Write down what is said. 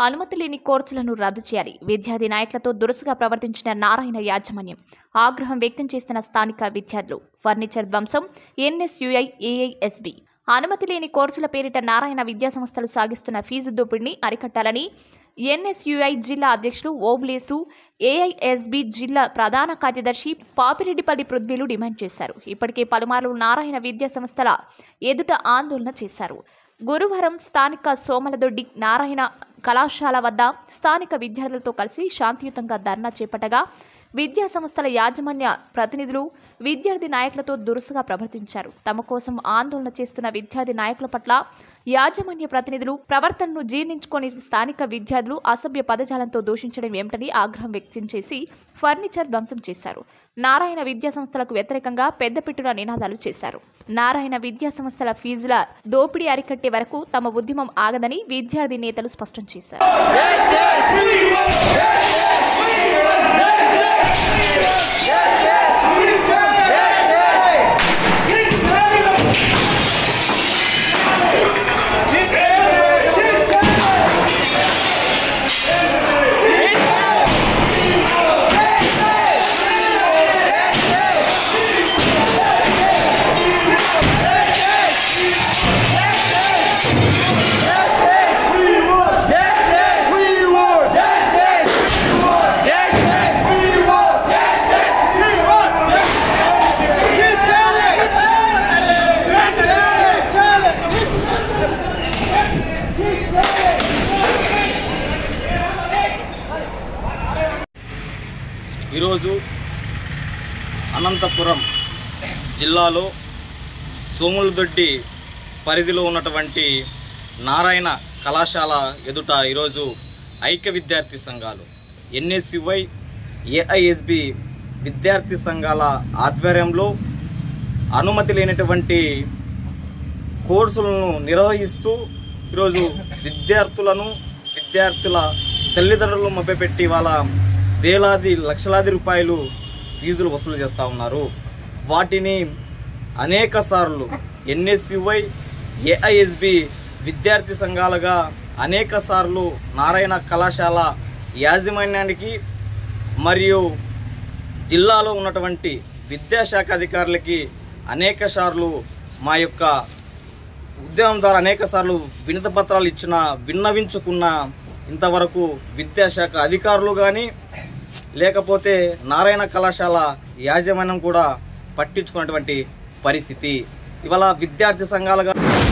అనుమతి లేని కోర్సులను రద్దు చేయాలి విద్యార్థి నాయకులతో దురుసుగా ప్రవర్తించిన నారాయణ యాజమాన్యం ఆగ్రహం వ్యక్తం చేసిన స్థానిక విద్యార్థులు ఫర్నిచర్ ధ్వంసం ఎన్ఎస్యుఐ ఏఐఎస్బి అనుమతి లేని కోర్సుల పేరిట నారాయణ విద్యా సంస్థలు సాగిస్తున్న ఫీజు దోపిడీని అరికట్టాలని ఎన్ఎస్యుఐ జిల్లా అధ్యక్షులు ఓబ్లేసు ఏఐఎస్బి జిల్లా ప్రధాన కార్యదర్శి పాపిరెడ్డిపల్లి పృథ్వీలు డిమాండ్ చేశారు ఇప్పటికే పలుమార్లు నారాయణ విద్యా సంస్థల ఎదుట ఆందోళన చేశారు గురువారం స్థానిక సోమలదొడ్డి నారాయణ కళాశాల వద్ద స్థానిక విద్యార్థులతో కలిసి శాంతియుతంగా ధర్నా చేపట్టగా విద్యా సంస్థల యాజమాన్య ప్రతినిధులు విద్యార్థి నాయకులతో దురుసుగా ప్రవర్తించారు తమ కోసం ఆందోళన చేస్తున్న విద్యార్థి నాయకుల పట్ల యాజమాన్య ప్రతినిధులు ప్రవర్తనను జీర్ణించుకొని స్థానిక విద్యార్థులు అసభ్య పదజాలంతో దూషించడం ఏమిటని ఆగ్రహం వ్యక్తం చేసి ఫర్నిచర్ ధ్వంసం చేశారు నారాయణ విద్యా సంస్థలకు వ్యతిరేకంగా పెద్దపెట్టున నినాదాలు చేశారు నారాయణ విద్యా సంస్థల ఫీజుల దోపిడీ అరికట్టే వరకు తమ ఉద్యమం ఆగదని విద్యార్థి నేతలు స్పష్టం చేశారు ఈరోజు అనంతపురం జిల్లాలో సోములదొడ్డి పరిధిలో ఉన్నటువంటి నారాయణ కళాశాల ఎదుట ఈరోజు ఐక్య విద్యార్థి సంఘాలు ఎన్ఎస్యువై ఏఐఎస్బి విద్యార్థి సంఘాల ఆధ్వర్యంలో అనుమతి లేనటువంటి కోర్సులను నిర్వహిస్తూ ఈరోజు విద్యార్థులను విద్యార్థుల తల్లిదండ్రులను మభ్యపెట్టి వాళ్ళ వేలాది లక్షలాది రూపాయలు ఫీజులు వసూలు చేస్తూ ఉన్నారు వాటిని అనేక సార్లు ఎన్ఎస్యువై ఏఐఎస్బి విద్యార్థి సంఘాలుగా అనేక సార్లు నారాయణ కళాశాల యాజమాన్యానికి మరియు జిల్లాలో ఉన్నటువంటి విద్యాశాఖ అధికారులకి అనేక సార్లు మా యొక్క ఉద్యమం ద్వారా అనేక సార్లు వినతి పత్రాలు ఇచ్చిన విన్నవించుకున్న ఇంతవరకు విద్యాశాఖ అధికారులు కానీ లేకపోతే నారాయణ కళాశాల యాజమాన్యం కూడా పట్టించుకున్నటువంటి పరిస్థితి ఇవాళ విద్యార్థి సంఘాలుగా